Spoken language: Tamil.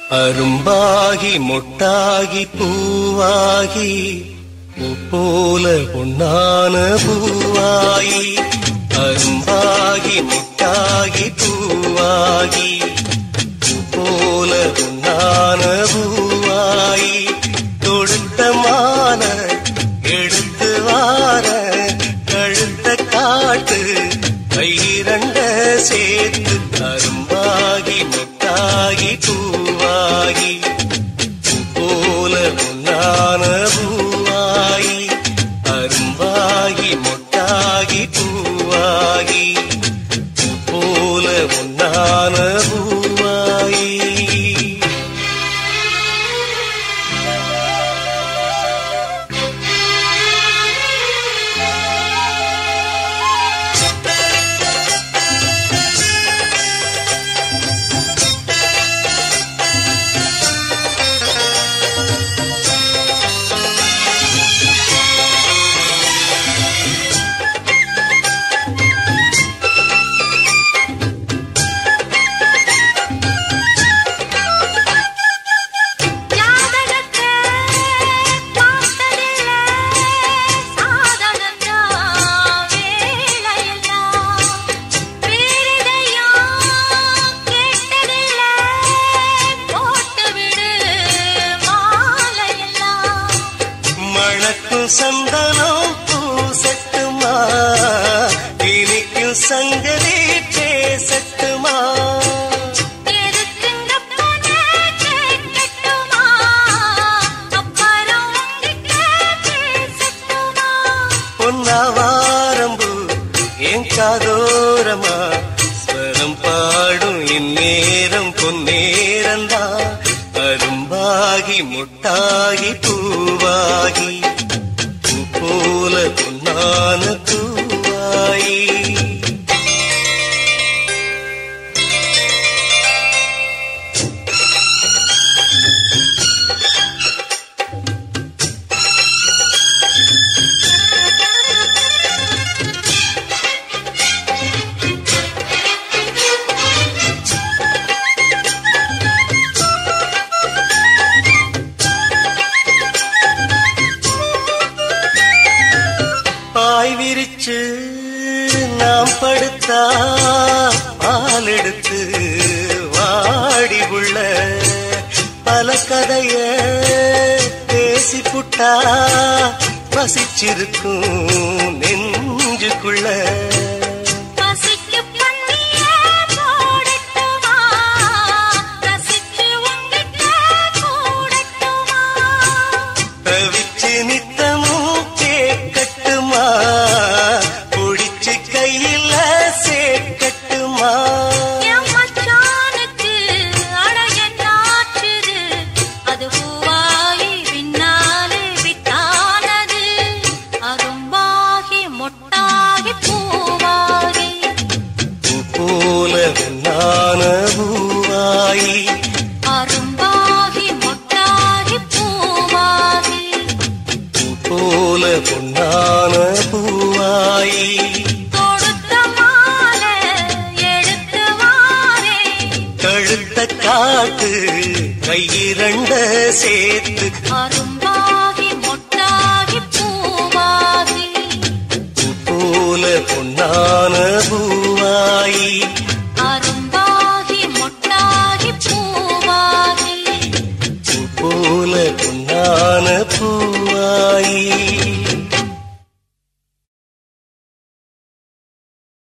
அரும்பாகி மொட்டாகி பூவாகி பூ போல பொன்னான பூவாயி அரும்பாகி மொட்டாகி பூவாகி பூ போல பொன்னான பூவாயி தொடுத்த மால எடுத்து வார கழுத்த காட்டு கைரண்ட சேர்த்து அரும்பாகி மொட்டாகி பூவாகி பூ போல பொன்னான பூவாயி அரும்பாகி மொட்டாகி பூவாகி பூ போல பொன்னான பூவாயி ஜாதகத்தை பார்த்ததில்ல சாதனந்தா வேலையெல்லாம் வேறெதையும் கேட்டதில்ல போட்டு விடு மாலையெல்லாம் மணக்கும் சந்தனம் பூசட்டுமா இனிக்கும் சங்கதி பேசட்டுமா எதுக்குங்க பொண்ணு கேட்கட்டுமா அப்புறம் உங்கிட்ட பேசட்டுமா பொன்னாவாரம்பு என் காதோரமா ஸ்வரம் பாடும் இந்நேரம் பொன்னேரந்தா அரும்பாகி முட்டாகி பூவாகி பூ போல பொன்னான பூவாயி பாய் விரிச்சு நாம் படுத்தா பால் எடுத்து வாடி உள்ள பல கதைய பேசி புட்டா பசிச்சிருக்கும் நெஞ்சுக்குள்ள பசிக்கு பண்ணிய போடட்டுமா ரசிச்சு உங்கிட்ட கூடட்டுமா தவிச்சு நித்தமும் கேட்கட்டுமா புடிச்சு கையில சேர்க்கட்டுமா என் மச்சானுக்கு அழக நாற்றுது அது பூவாகி பின்னாலே வித்தானது அரும்பாகி மொட்டாகி பூவாகி பூ போல நான பூவாயி அரும்பாகி மொட்டாகி பூவாகி பூ போல பொன்னான பூவாயி தொடுத்த மாலை எடுத்து வாரே கழுத்த காட்டு கையிரண்ட சேர்த்து அரும்பாகி மொட்டாகி பூவாகி பூ போல பொன்னான பூவாயி